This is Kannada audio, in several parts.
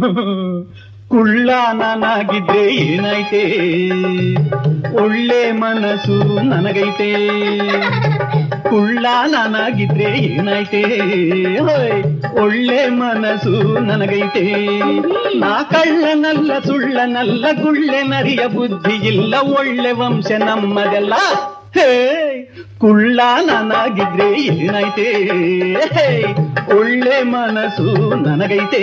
ಕುಳ್ಳ ನಾನಾಗಿದ್ರೆ ಏನಾಯ್ತೆ ಒಳ್ಳೆ ಮನಸ್ಸು ನನಗೈತೆ ಕುಳ್ಳ ನಾನಾಗಿದ್ರೆ ಏನಾಯ್ತೆ ಹೋಯ್ ಒಳ್ಳೆ ಮನಸ್ಸು ನನಗೈತೆ ನಾ ಕಳ್ಳನಲ್ಲ ಸುಳ್ಳನಲ್ಲ ಗುಳ್ಳೆ ನರಿಯ ಬುದ್ಧಿ ಇಲ್ಲ ಒಳ್ಳೆ ವಂಶ ನಮ್ಮದೆಲ್ಲ ಹೇ ಕುಳ್ಳ ನಾನಾಗಿದ್ರೆ ಏನಾಯ್ತೆ ಹೇ, ಒಳ್ಳೆ ಮನಸ್ಸು ನನಗೈತೆ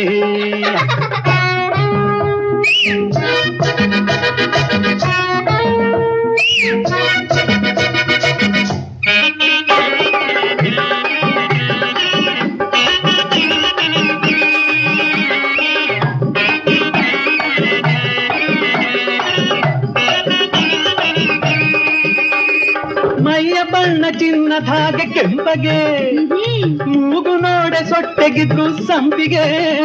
ಮೈಯ ಬಣ್ಣ ಚಿನ್ನದ ಹಾಗೆ ಕೆಂಪಗೆ ಮೂಗು ನೋಡೆ ಸೊಟ್ಟೆಗಿದ್ರು ಸಂಪಿಗೆ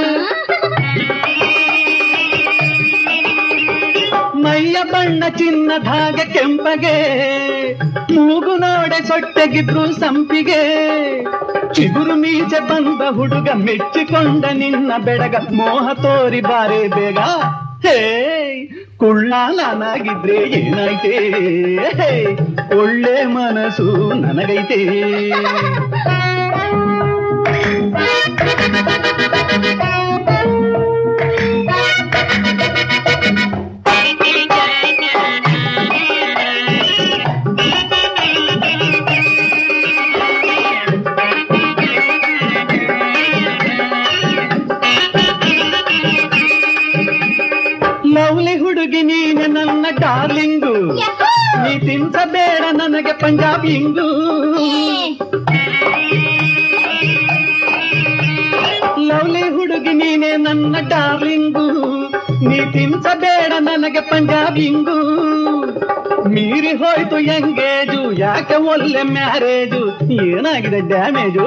ಮೈಯ ಬಣ್ಣ ಚಿನ್ನದ ಹಾಗೆ ಕೆಂಪಗೆ ಮೂಗು ನೋಡೆ ಸೊಟ್ಟೆಗಿದ್ರು ಸಂಪಿಗೆ ಚಿಗುರು ಮೀಸೆ ಬಂದ ಹುಡುಗ ಮೆಚ್ಚಿಕೊಂಡ ನಿನ್ನ ಬೆಡಗ ಮೋಹ ತೋರಿ ಬಾರೆ ಬೇಗ ಹೇ ಕುಳ್ಳ ನಾನಾಗಿದ್ರೆ ಏನಾಯ್ತೆ ಹೇ, ಒಳ್ಳೆ ಮನಸ್ಸು ನನಗೈತೆ ಲವ್ಲಿ ಹುಡುಗಿ ನೀನೆ ನನ್ನ ಡಾರ್ಲಿಂಗು ನೀ ತಿನ್ಸಬೇಡ ನನಗೆ ಪಂಜಾಬ್ ಹಿಂಗು ಲವ್ಲಿ ಹುಡುಗಿ ನೀನೆ ನನ್ನ ಡಾರ್ಲಿಂಗು ನೀ ತಿನ್ಸಬೇಡ ನನಗೆ ಪಂಜಾಬ್ ಹಿಂಗು ಮೀರಿ ಹೋಯ್ತು ಎಂಗೇಜು ಯಾಕೆ ಒಳ್ಳೆ ಮ್ಯಾರೇಜು ಏನಾಗಿದೆ ಡ್ಯಾಮೇಜು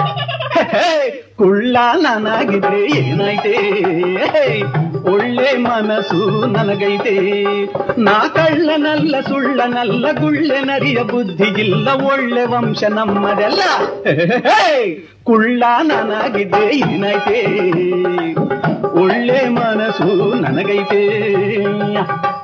ಕುಳ್ಳ ನಾನಾಗಿದ್ರೆ ಏನಾಯ್ತೆ ಒಳ್ಳೆ ಮನಸ್ಸು ನನಗೈತೆ ನಾ ಕಳ್ಳನಲ್ಲ ಸುಳ್ಳನಲ್ಲ ಗುಳ್ಳೆ ನರಿಯ ಬುದ್ಧಿ ಇಲ್ಲ ಒಳ್ಳೆ ವಂಶ ನಮ್ಮದೆಲ್ಲ ಕುಳ್ಳ ನಾನಾಗಿದ್ರೆ ಏನಾಯ್ತೆ ಒಳ್ಳೆ ಮನಸ್ಸು ನನಗೈತೆ